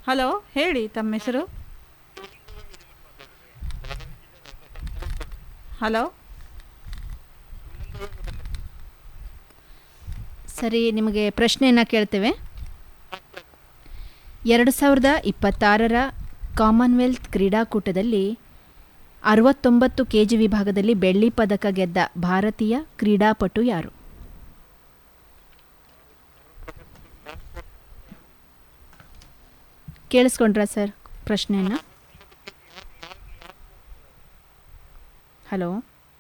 Hello ಹೇಳಿ ತಮ್ಮ ಹೆಸರು ಹಲೋ ಸರಿ ನಿಮಗೆ ಪ್ರಶ್ನೆಯನ್ನು ಕೇಳ್ತೇವೆ ಎರಡು ಸಾವಿರದ ಇಪ್ಪತ್ತಾರರ ಕಾಮನ್ವೆಲ್ತ್ ಕ್ರೀಡಾಕೂಟದಲ್ಲಿ ಅರವತ್ತೊಂಬತ್ತು ಕೆ ಜಿ ವಿಭಾಗದಲ್ಲಿ ಬೆಳ್ಳಿ ಪದಕ ಗೆದ್ದ ಭಾರತೀಯ ಕ್ರೀಡಾಪಟು ಯಾರು ಕೇಳಿಸ್ಕೊಂಡ್ರಾ ಸರ್ ಪ್ರಶ್ನೆಯನ್ನು ಹಲೋ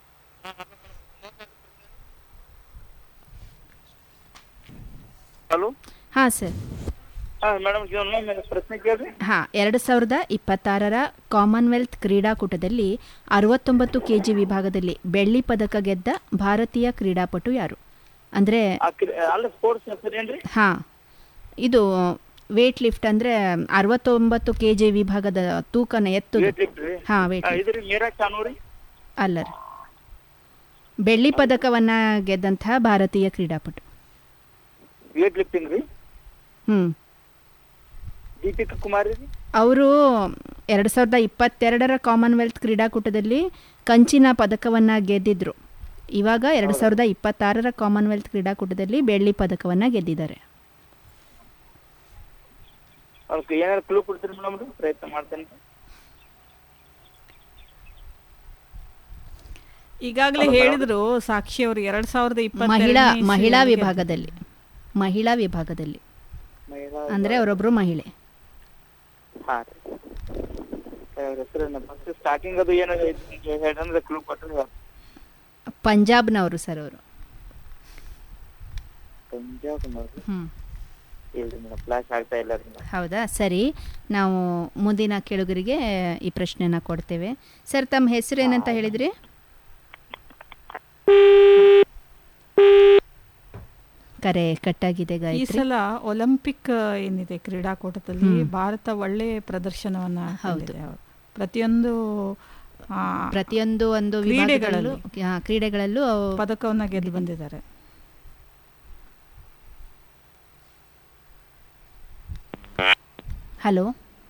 ಹಲೋ ಹಾಂ ಸರ್ ಹಾಂ ಮೇಡಮ್ ಇನ್ನೊಮ್ಮೆ ಪ್ರಶ್ನೆ ಕೇಳ್ರಿ ಹಾಂ ಎರಡು ಸಾವಿರದ ಇಪ್ಪತ್ತಾರರ ಕಾಮನ್ವೆಲ್ತ್ ಕ್ರೀಡಾಕೂಟದಲ್ಲಿ ಅರವತ್ತೊಂಬತ್ತು ಕೆ ಜಿ ವಿಭಾಗದಲ್ಲಿ ಬೆಳ್ಳಿ ಪದಕ ಗೆದ್ದ ಭಾರತೀಯ ಕ್ರೀಡಾಪಟು ಯಾರು ಅಂದರೆ ಆ ಕ್ರಿ- ಅಲ್ಲ ಸ್ಪೋರ್ಟ್ಸ್ ಹೆಸರೇನ್ರಿ ಹಾಂ ಇದು ವೇಟ್ ಲಿಫ್ಟ್ ಅಂದರೆ ಅರವತ್ತೊಂಬತ್ತು ಕೆ ಜಿ ವಿಭಾಗದ ತೂಕನ ಎತ್ತು ವೇಟ್ ಲಿಫ್ಟ್ ರೀ ಹಾಂ ವೇಟ್ ಆ, ಇದ್ರಿ ಮೀರಾ ಚಾನೂರಿ ಅಲ್ಲ ರೀ ಬೆಳ್ಳಿ ಪದಕವನ್ನು ಗೆದ್ದಂತಹ ಭಾರತೀಯ ಕ್ರೀಡಾಪಟು ವೇಟ್ ಲಿಫ್ಟಿಂಗ್ ರೀ ಹ್ಞೂ ದೀಪಿಕಾ ಕುಮಾರಿ ರೀ ಅವರು ಎರಡು ಸಾವಿರದ ಇಪ್ಪತ್ತೆರಡರ ಕಾಮನ್ವೆಲ್ತ್ ಕ್ರೀಡಾಕೂಟದಲ್ಲಿ ಕಂಚಿನ ಪದಕವನ್ನು ಗೆದ್ದಿದ್ರು ಇವಾಗ ಎರಡು ಸಾವಿರದ ಇಪ್ಪತ್ತಾರರ ಕಾಮನ್ವೆಲ್ತ್ ಕ್ರೀಡಾಕೂಟದಲ್ಲಿ ಬೆಳ್ಳಿ ಪದಕವನ್ನು ಗೆದ್ದಿದ್ದಾರೆ ಅದಕ್ಕೆ ಏನಾರು ಕ್ಲೂ ಕೊಡ್ತೀರಿ ಮೇಡಮ್ ಪ್ರಯತ್ನ ಮಾಡ್ತೇನೆ ಈಗಾಗಲೇ ಹೇಳಿದ್ರು ಸಾಕ್ಷಿ ಅವರು ಎರಡ್ ಸಾವಿರದ ಮಹಿಳಾ ಇಪ್ಪತ್ತೆರಡನೇ ಮಹಿಳಾ ಇಸ್ವಿಯಲ್ಲಿ ವಿಭಾಗದಲ್ಲಿ ಮಹಿಳಾ ವಿಭಾಗದಲ್ಲಿ ಮಹಿಳಾ ಅಂದರೆ ಅವರೊಬ್ಬರು ಮಹಿಳೆ ಹಾಂ ರೀ ಅವ್ರ ಹೆಸರೇನು ಫಸ್ಟ್ ಸ್ಟಾರ್ಟಿಂಗ್ ಅದು ಏನು ಹೇಳಂದ್ರೆ ಕ್ಲೂ ಕೊಟ್ಟರೆ ಪಂಜಾಬ್ನವರು ಸರ್ ಅವರು ಪಂಜಾಬ್ ನೋಡಿ ಹ್ಞೂ ಇಲ್ರಿ ಮೇಡಮ್ ಫ್ಲಾಶ್ ಆಗ್ತಾ ಇಲ್ಲ ರೀ ಮೇಡಮ್ ಹೌದಾ ಸರಿ ನಾವು ಮುಂದಿನ ಕೆಳಗರಿಗೆ ಈ ಪ್ರಶ್ನೆನ ಕೊಡ್ತೇವೆ ಸರ್ ತಮ್ಮ ಹೆಸರು ಏನಂತ ಹೇಳಿದ್ರಿ ಕರೆ ಕಟ್ಟಾಗಿದೆ ಈ ಗಾಯತ್ರಿ ಸಲ ಒಲಿಂಪಿಕ್ ಏನಿದೆ ಕ್ರೀಡಾಕೂಟದಲ್ಲಿ ಹ್ಮ್. ಭಾರತ ಒಳ್ಳೆ ಪ್ರದರ್ಶನವನ್ನ ಹೌದು. ಕಂಡಿದೆ. ಹೌದು. ಪ್ರತಿಯೊಂದು ಆ, ಪ್ರತಿಯೊಂದು ಒಂದು ಕ್ರೀಡೆಗಳಲ್ಲೂ ವಿಭಾಗದಲ್ಲೂ ಹಾ, ಕ್ರೀಡೆಗಳಲ್ಲೂ ಪದಕವನ್ನ ಗೆದ್ದು ಬಂದಿದ್ದಾರೆ ಹಲೋ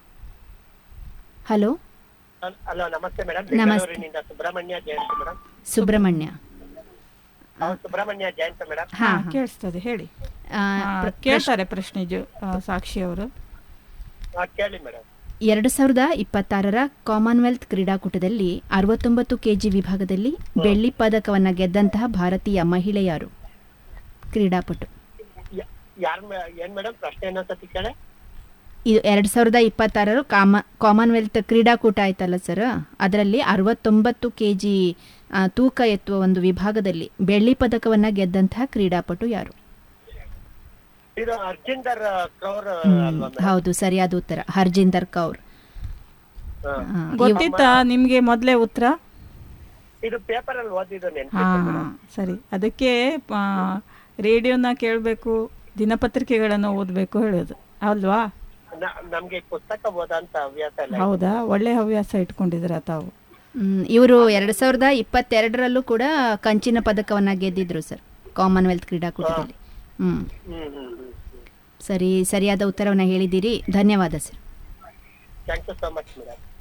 ಹಲೋ ಹಲೋ ನಮಸ್ತೆ ಮೇಡಮ್ ನಮಸ್ತೆ. ಬೆಂಗಳೂರಿನಿಂದ ಸುಬ್ರಹ್ಮಣ್ಯ ಜಯಂತ್ ಮೇಡಮ್ ಸುಬ್ರಹ್ಮಣ್ಯ ನಾವು ಸುಬ್ರಹ್ಮಣ್ಯ ಜಯಂತ್ ಮೇಡಮ್ ಹಾ, ಹಾ, ಹಾ. ಕೇಳಿಸ್ತದೆ ಹೇಳಿ ಆ, ಆ, ಪ್ರ- ಕೇಳ್ತಾರೆ ಪ್ರಶ್ನೆ ಜೊ ಆ, ಸಾಕ್ಷಿ ಅವರು ಹಾ ಕೇಳಿ ಮೇಡಮ್ ಎರಡು ಸಾವಿರದ ಇಪ್ಪತ್ತಾರರ ಕಾಮನ್ವೆಲ್ತ್ ಕ್ರೀಡಾಕೂಟದಲ್ಲಿ ಅರವತ್ತೊಂಬತ್ತು ಕೆಜಿ ವಿಭಾಗದಲ್ಲಿ ಬೆಳ್ಳಿ ಪದಕವನ್ನು ಗೆದ್ದಂತಹ ಭಾರತೀಯ ಮಹಿಳೆ ಯಾರು ಕ್ರೀಡಾಪಟು ಯಾರ್ ಮೇ- ಏನ್ ಮೇಡಮ್ ಪ್ರಶ್ನೆ ಏನಂತ ಕೇಳೆ ಇದು ಎರಡು ಸಾವಿರದ ಇಪ್ಪತ್ತಾರರ ಕಾಮ ಕಾಮನ್ವೆಲ್ತ್ ಕ್ರೀಡಾಕೂಟ ಆಯ್ತಲ್ಲ ಸರ್ ಅದರಲ್ಲಿ ಅರವತ್ತೊಂಬತ್ತು ಕೆ ಜಿ ತೂಕ ಎತ್ತುವ ಒಂದು ವಿಭಾಗದಲ್ಲಿ ಬೆಳ್ಳಿ ಪದಕವನ್ನು ಗೆದ್ದಂತಹ ಕ್ರೀಡಾಪಟು ಯಾರು ಇದು ಅರ್ಜಿಂದರ್ ಕೌರ್ ಹ್ಮ್, ಅಲ್ವಾ ಮೇಡಮ್ ಹೌದು ಸರಿಯಾದ ಉತ್ತರ ಹರ್ಜಿಂದರ್ ಕೌರ್ ಹಾ. ಆ, ಇವ್- ಗೊತ್ತಿತ್ತಾ ನಿಮ್ಗೆ ಮೊದಲೇ ಉತ್ತರ ಇದು ಪೇಪರ್ ಅಲ್ಲಿ ಓದಿದ್ದು ಹಾ ನೆನ್ಪಿತ್ತು ಹಾ, ಸರಿ ಅದಕ್ಕೆ ಆ, ರೇಡಿಯೋನ ಕೇಳಬೇಕು ದಿನಪತ್ರಿಕೆಗಳನ್ನು ಓದಬೇಕು ಹೇಳೋದು ಅಲ್ವಾ ನ- ನಮ್ಗೆ ಪುಸ್ತಕ ಓದಂತ ಹವ್ಯಾಸ ಇಲ್ಲ ಹೌದಾ ಒಳ್ಳೆ ಹವ್ಯಾಸ ಇಟ್ಕೊಂಡಿದ್ದೀರಾ ತಾವು ಮ್, ಇವರು ಎರಡು ಸಾವಿರದ ಇಪ್ಪತ್ತೆರಡರಲ್ಲೂ ಕೂಡ ಕಂಚಿನ ಪದಕವನ್ನು ಗೆದ್ದಿದ್ರು ಸರ್ ಕಾಮನ್ವೆಲ್ತ್ ಕ್ರೀಡಾಕೂಟದಲ್ಲಿ ಹ್ಞೂ ಹ್ಮ್ ಹ್ಮ್ ಹ್ಮ್ ಸರಿ ಸರಿಯಾದ ಉತ್ತರವನ್ನು ಹೇಳಿದ್ದೀರಿ ಧನ್ಯವಾದ sir thank you so much madam